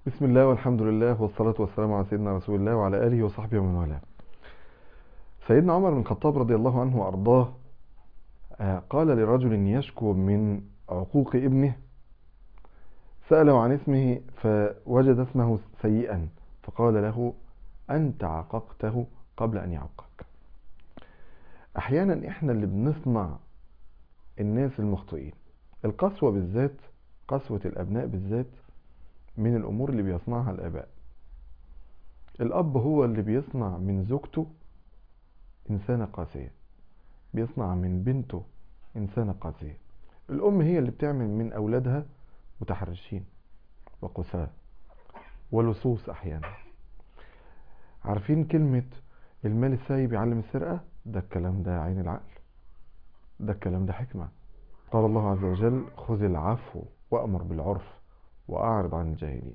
بسم الله والحمد لله والصلاة والسلام على سيدنا رسول الله وعلى آله وصحبه ومن والاه سيدنا عمر بن الخطاب رضي الله عنه وأرضاه آه، قال لرجل يشكو من عقوق ابنه سأله عن اسمه فوجد اسمه سيئا فقال له أنت عققته قبل أن يعقك أحيانا إحنا اللي بنصنع الناس المخطئين القسوة بالذات قسوة الأبناء بالذات من الأمور اللي بيصنعها الآباء الأب هو اللي بيصنع من زوجته إنسانة قاسية بيصنع من بنته إنسانة قاسية الأم هي اللي بتعمل من أولادها متحرشين وقساة ولصوص أحيانا عارفين كلمة المال السايب يعلم السرقة ده الكلام ده عين العقل ده الكلام ده حكمة قال الله عز وجل خذ العفو وأمر بالعرف وأعرض عن الجاهلين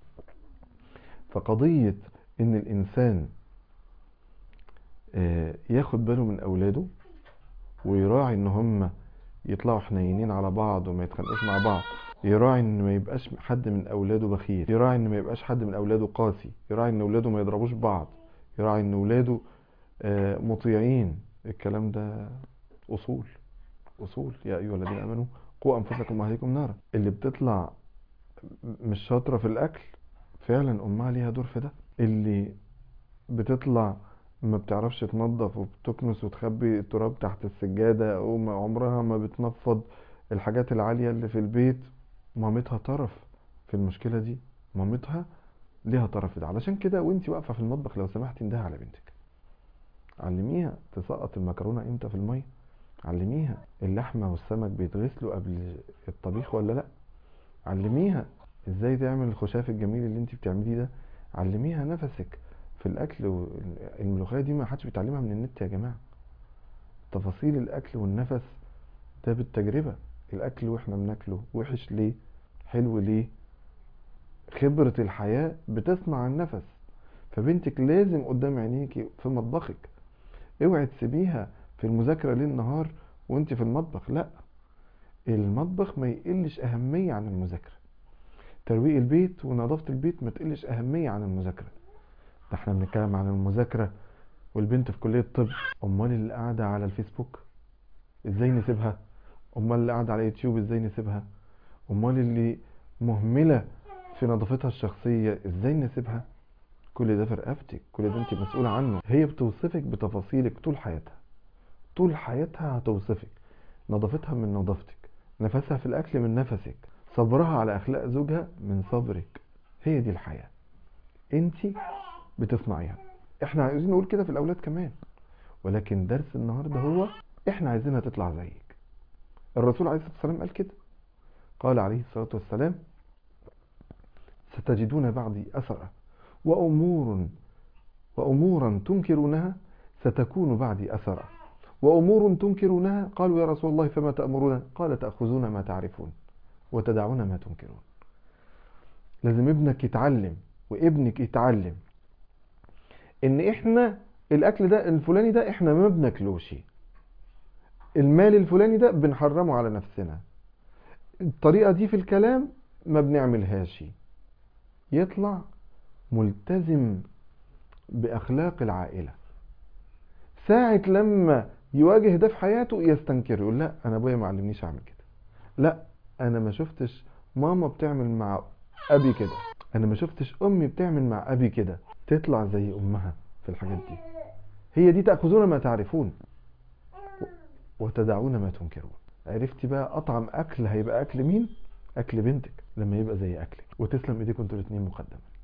فقضية إن الإنسان آه، ياخد باله من أولاده ويراعي إن هم يطلعوا حنينين على بعض وما يتخانقوش مع بعض يراعي إن ما يبقاش حد من أولاده بخيل يراعي إن ما يبقاش حد من أولاده قاسي يراعي إن أولاده ما يضربوش بعض يراعي إن أولاده آه، مطيعين الكلام ده أصول أصول يا أيها الذين آمنوا قوا أنفسكم وأهليكم نارا اللي بتطلع مش شاطرة في الأكل فعلا أمها ليها دور في ده اللي بتطلع ما بتعرفش تنظف وبتكنس وتخبي التراب تحت السجادة أو ما عمرها ما بتنفض الحاجات العالية اللي في البيت مامتها طرف في المشكلة دي مامتها ليها طرف في ده علشان كده وانتي واقفة في المطبخ لو سمحتي اندهي على بنتك علميها تسقط المكرونة امتى في المية علميها اللحمة والسمك بيتغسلوا قبل الطبيخ ولا لا علميها ازاي تعمل الخشاف الجميل اللي انت بتعمليه ده علميها نفسك في الاكل و- الملوخيه دي ما حدش بيتعلمها من النت يا جماعه تفاصيل الاكل والنفس ده بالتجربه الاكل واحنا بناكله وحش ليه حلو ليه خبره الحياه بتصنع النفس فبنتك لازم قدام عينيكي في مطبخك اوعي تسيبيها في المذاكره ليل نهار وانت في المطبخ لا المطبخ ما يقلش أهمية عن المذاكرة ترويق البيت ونظافة البيت ما تقلش أهمية عن المذاكرة ده احنا بنتكلم عن المذاكرة والبنت في كلية طب أمال اللي قاعدة على الفيسبوك ازاي نسيبها أمال اللي قاعدة على يوتيوب ازاي نسيبها أمال اللي مهملة في نظافتها الشخصية ازاي نسيبها كل ده في رقبتك كل ده انت مسؤولة عنه هي بتوصفك بتفاصيلك طول حياتها طول حياتها هتوصفك نظافتها من نظافتك نفسها في الأكل من نفسك صبرها على أخلاق زوجها من صبرك هي دي الحياة انت بتصنعيها احنا عايزين نقول كده في الأولاد كمان ولكن درس النهاردة هو احنا عايزينها تطلع زيك الرسول عليه الصلاة والسلام قال كده قال عليه الصلاة والسلام ستجدون بعدي أثرا وأمور وأمورا تنكرونها ستكون بعدي أثرا وأمور تنكرونها قالوا يا رسول الله فما تأمرون قال تأخذون ما تعرفون وتدعون ما تنكرون لازم ابنك يتعلم وابنك يتعلم ان احنا الاكل ده الفلاني ده احنا ما بناكلوش المال الفلاني ده بنحرمه على نفسنا الطريقة دي في الكلام ما بنعملهاش يطلع ملتزم بأخلاق العائلة ساعة لما يواجه ده في حياته يستنكر يقول لا انا ابويا ما علمنيش اعمل كده لا انا ما شفتش ماما بتعمل مع ابي كده انا ما شفتش امي بتعمل مع ابي كده تطلع زي امها في الحاجات دي هي دي تاخذون ما تعرفون وتدعون ما تنكرون عرفتي بقى اطعم اكل هيبقى اكل مين اكل بنتك لما يبقى زي اكلك وتسلم ايديكم انتوا الاثنين مقدما